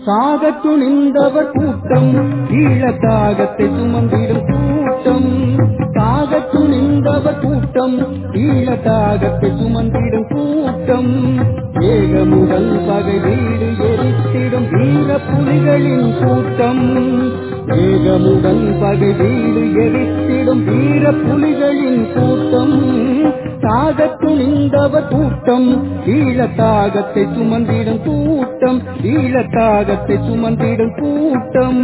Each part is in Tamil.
சாகத் துணிந்தவர் கூட்டம் ஈழத்தாகத்தை சுமந்திடும் கூட்டம் சாகத் துணிந்தவர் கூட்டம் ஈழத்தாகத்தை சுமந்திடும் கூட்டம் ஏகமுடன் பகை வீடு எரித்திடும் வீர புலிகளின் கூட்டம் ஏகமுடன் பகை வீடு எரித்திடும் வீர புலிகளின் கூட்டம் தாகத் துணிந்தவர் கூட்டம் ஈழத்தாகத்தை சுமந்திடும் கூட்டம் ஈழத்தாகத்தை சுமந்திடும் கூட்டம்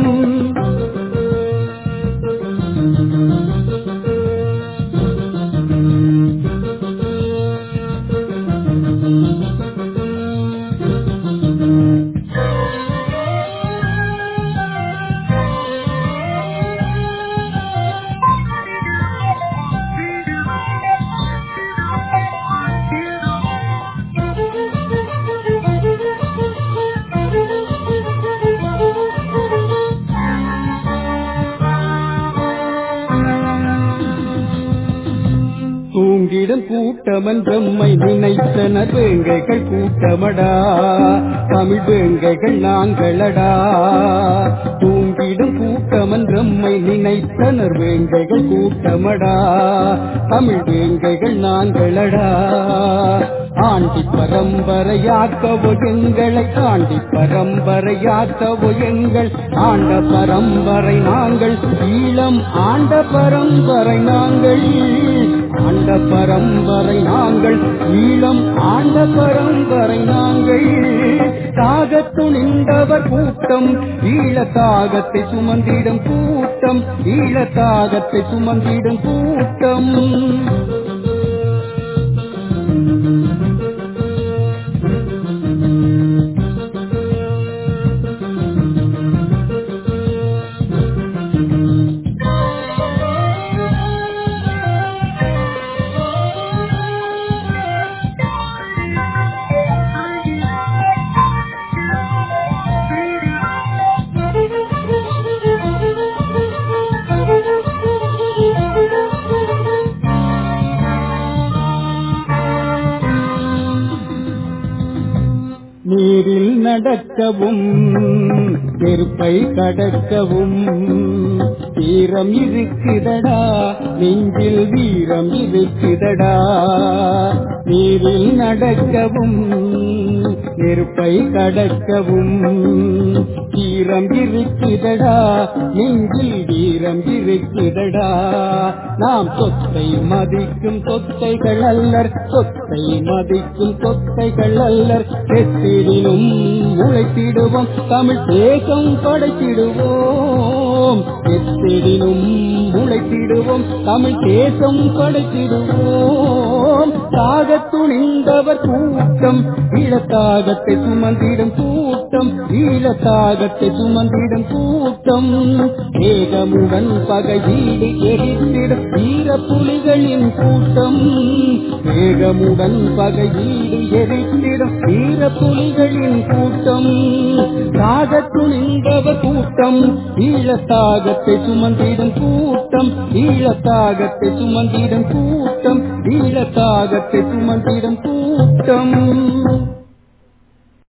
தூங்கிடும் கூட்டமன் பிரம்மை நினைத்தனர் வேங்கைகள் கூட்டமடா தமிழ் வேங்கைகள் நாங்களடா தூங்கிடும் கூட்டமன் பிரம்மை நினைத்தனர் வேங்கைகள் கூட்டமடா தமிழ் வேங்கைகள் நாங்களடா ஆண்டி பரம்பரையாக்கவோ எங்களை ஆண்டி பரம்பரையாக்கவோ எங்கள் ஆண்ட பரம்பரை நாங்கள் ஈழம் ஆண்ட பரம்பரை நாங்கள் ஆண்ட பரம்பரை நாங்கள் ஈழம் ஆண்ட பரம்பரை நாங்கள் தாகத் துணிந்தவர் கூட்டம் ஈழ தாகத்தை சுமந்திடும் கூட்டம் ஈழ தாகத்தை சுமந்திடும் கூட்டம் நீரில் நடக்கவும் நெருப்பை கடக்கவும் வீரம் இருக்குதடா நெஞ்சில் வீரம் இருக்குதடா நீரில் நடக்கவும் நெருப்பை கடக்கவும் வீரம் இருக்குதடா நெஞ்சில் வீரம் இருக்குதடா நாம் சொத்தை மதிக்கும் சொத்தைகள் அல்லர் சொத்தை மதிக்கும் சொத்தைகள் அல்லர் எத்திரினும் உழைத்திடுவோம் தமிழ் தேசம் படைத்திடுவோம் எத்திரினும் உழைத்திடுவோம் தமிழ் தேசம் படைத்திடுவோம் தாகத் துணிந்தவர் கூட்டம் ஈழத்தாகத்தை சுமந்திடும் கூட்டம் ஈழத்தாகத்தை சுமந்திடும் கூட்டம் ஏகமுடன் பகை வீடு எரித்திடும் வீர புலிகளின் கூட்டம் ஏகமுடன் பகை வீடு எரித்திடும் வீர புலிகளின் கூட்டம் தாகத் துணிந்தவர் கூட்டம் ஈழத்தாகத்தை சுமந்திடும் கூட்டம் ஈழத்தாகத்தை சுமந்திடும் கூட்டம் ஈழத்தாகத்தை சுமந்திடும் கூட்டம்